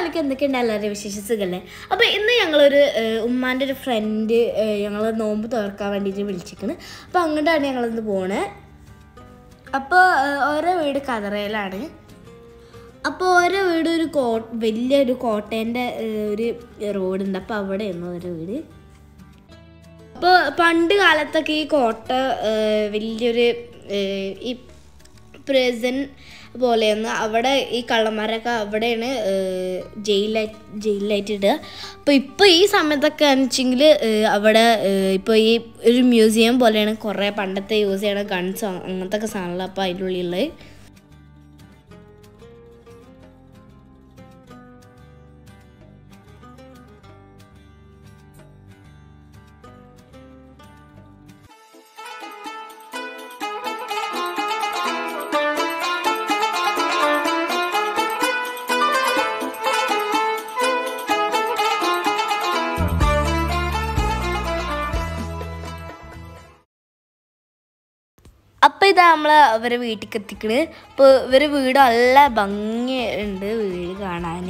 അസലാമലൈക്കും എന്തൊക്കെയുണ്ട് എല്ലാവരുടെ വിശേഷ സുഖല്ലേ അപ്പോൾ ഇന്ന് ഞങ്ങളൊരു ഏഹ്, ഉമ്മാൻ്റെ ഒരു ഫ്രണ്ട് ഞങ്ങൾ നോമ്പ് തുറക്കാൻ വേണ്ടിയിട്ട് വിളിച്ചിരിക്കുന്നത് അപ്പോൾ അങ്ങോട്ടാണ് ഞങ്ങളിന്ന് പോണേ അപ്പോൾ ഏഹ്, ഓരോ വീട് കതറയിലാണ് അപ്പോൾ ഓരോ വീട് ഒരു കോ വലിയൊരു കോട്ടേൻ്റെ ഏഹ്, ഒരു റോഡുണ്ട് അപ്പോൾ അവിടെയായിരുന്നു ഓരോ വീട് അപ്പോൾ പണ്ട് കാലത്തൊക്കെ ഈ കോട്ട ഏഹ്, വലിയൊരു ഏഹ്, ഈ പ്രസൻ പോലെയൊന്ന് അവിടെ ഈ കള്ളന്മാരൊക്കെ അവിടെയാണ് ഏഹ്, ജയിലായി ജയിലിലായിട്ട് ഇടുക അപ്പോൾ ഇപ്പോൾ ഈ സമയത്തൊക്കെ വെച്ചെങ്കിൽ അവിടെ ഇപ്പോൾ ഈ ഒരു മ്യൂസിയം പോലെയാണ് കുറേ പണ്ടത്തെ യൂസ് ചെയ്യണ ഗൺസ് അങ്ങനത്തെ ഒക്കെ സാധനങ്ങൾ അപ്പോൾ അതിൻ്റെ ഉള്ളിലുള്ളത് അപ്പം ഇതാ നമ്മൾ അവരെ വീട്ടിലേക്ക് എത്തിക്കണ് അപ്പോൾ ഇവരെ വീട് നല്ല ഭംഗി ഉണ്ട് വീട് കാണാൻ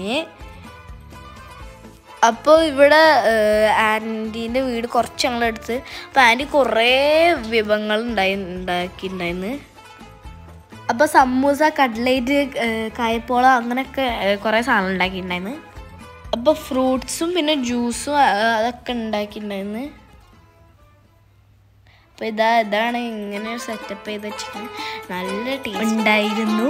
അപ്പോൾ ഇവിടെ ആൻറ്റീൻ്റെ വീട് കുറച്ച് ഞങ്ങളെടുത്ത് അപ്പോൾ ആൻറ്റി കുറേ വിഭവങ്ങൾ ഉണ്ടായി ഉണ്ടാക്കിയിട്ടുണ്ടായിരുന്നു അപ്പോൾ സമൂസ കട്ട്ലേറ്റ് കായപ്പോള അങ്ങനെയൊക്കെ ഏഹ്, കുറേ സാധനങ്ങൾ ഉണ്ടാക്കിയിട്ടുണ്ടായിരുന്നു അപ്പോൾ ഫ്രൂട്ട്സും പിന്നെ ജ്യൂസും അതൊക്കെ ഉണ്ടാക്കിയിട്ടുണ്ടായിരുന്നു അപ്പോൾ ഇതാ ഇതാണ് ഇങ്ങനെ സെറ്റപ്പ് ചെയ്ത് വെച്ചിട്ട് നല്ല ടേസ്റ്റ് ഉണ്ടായിരുന്നു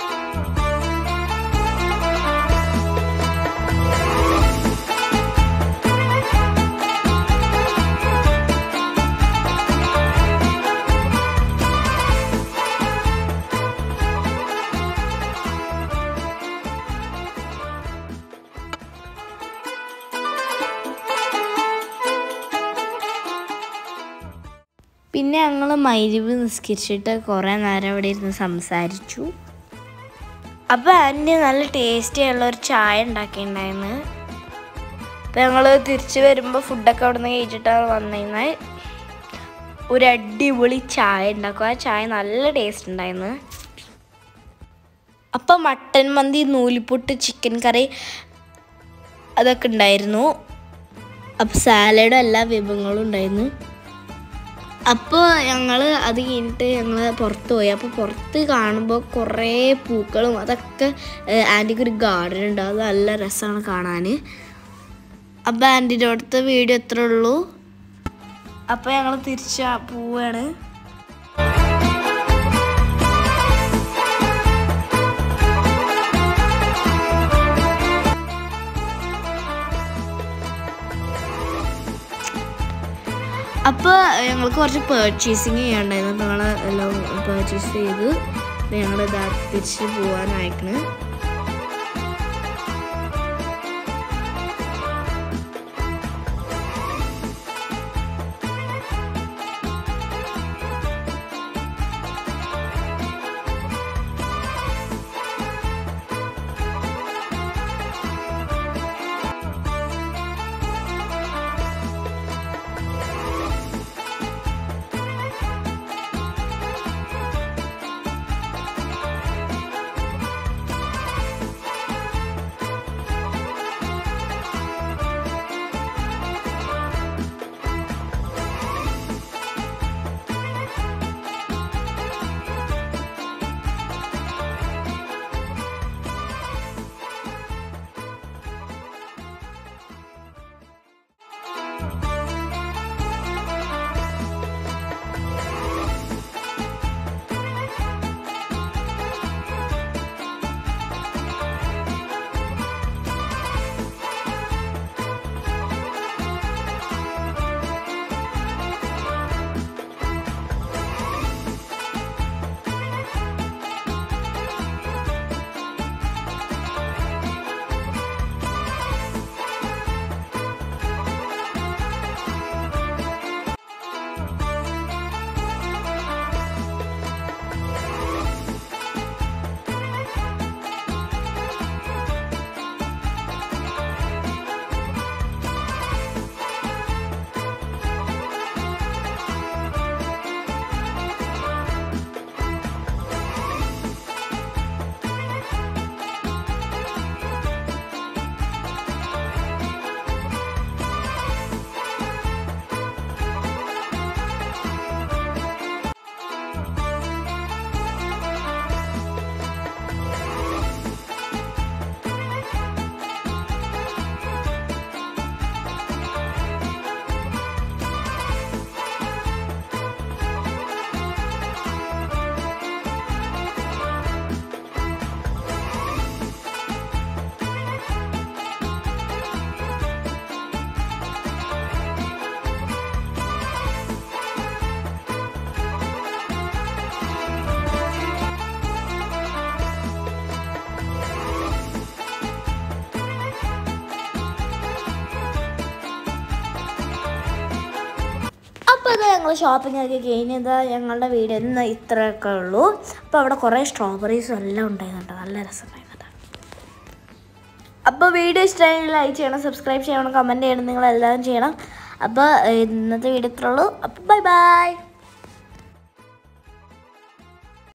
പിന്നെ ഞങ്ങൾ മൈരിവ് നിസ്കരിച്ചിട്ട് കുറേ നേരം അവിടെ ഇരുന്ന് സംസാരിച്ചു അപ്പോൾ ആൻറ്റി നല്ല ടേസ്റ്റി ആയുള്ള ഒരു ചായ ഉണ്ടാക്കിയിട്ടുണ്ടായിരുന്നു അപ്പോൾ ഞങ്ങൾ തിരിച്ച് വരുമ്പോൾ ഫുഡൊക്കെ അവിടെ നിന്ന് കഴിച്ചിട്ടാണ് വന്നിരുന്നത് ഒരു അടിപൊളി ചായ ഉണ്ടാക്കും ആ ചായ നല്ല ടേസ്റ്റ് ഉണ്ടായിരുന്നു അപ്പോൾ മട്ടൻ മന്തി നൂലിപ്പുട്ട് ചിക്കൻ കറി അതൊക്കെ ഉണ്ടായിരുന്നു അപ്പോൾ സാലഡും എല്ലാ വിഭവങ്ങളും ഉണ്ടായിരുന്നു അപ്പോൾ ഞങ്ങൾ അത് കഴിഞ്ഞിട്ട് ഞങ്ങൾ പുറത്ത് പോയി അപ്പോൾ പുറത്ത് കാണുമ്പോൾ കുറേ പൂക്കളും അതൊക്കെ ആൻറ്റിക്ക് ഒരു ഗാർഡൻ ഉണ്ട് അത് നല്ല രസമാണ് കാണാൻ അപ്പോൾ ആൻറ്റിൻ്റെ അടുത്ത വീഡിയോ എത്ര ഉള്ളൂ അപ്പോൾ ഞങ്ങൾ തിരിച്ച പോവാണ് അപ്പോൾ ഞങ്ങൾക്ക് കുറച്ച് പേർച്ചേസിങ് ചെയ്യാണ്ടായിരുന്നു അപ്പോൾ ഞങ്ങൾ എല്ലാം പേർച്ചേസ് ചെയ്തു ഞങ്ങൾ ഇതാ തിരിച്ച് പോകാനായിക്കണ് ഇത് ഞങ്ങൾ ഷോപ്പിംഗ് ഒക്കെ കഴിഞ്ഞത് ഞങ്ങളുടെ വീട് ഇന്ന് ഇത്രയൊക്കെ ഉള്ളൂ അപ്പോൾ അവിടെ കുറേ സ്ട്രോബെറീസും എല്ലാം ഉണ്ടായിരുന്നുണ്ട് നല്ല രസമുണ്ടായിരുന്നുണ്ട് അപ്പോൾ വീഡിയോ ഇഷ്ടമായി ലൈക്ക് ചെയ്യണം സബ്സ്ക്രൈബ് ചെയ്യണം കമൻറ്റ് ചെയ്യണം നിങ്ങൾ എല്ലാവരും ചെയ്യണം അപ്പോൾ ഇന്നത്തെ വീഡിയോ ഇത്രയുള്ളൂ അപ്പോൾ ബൈ ബൈ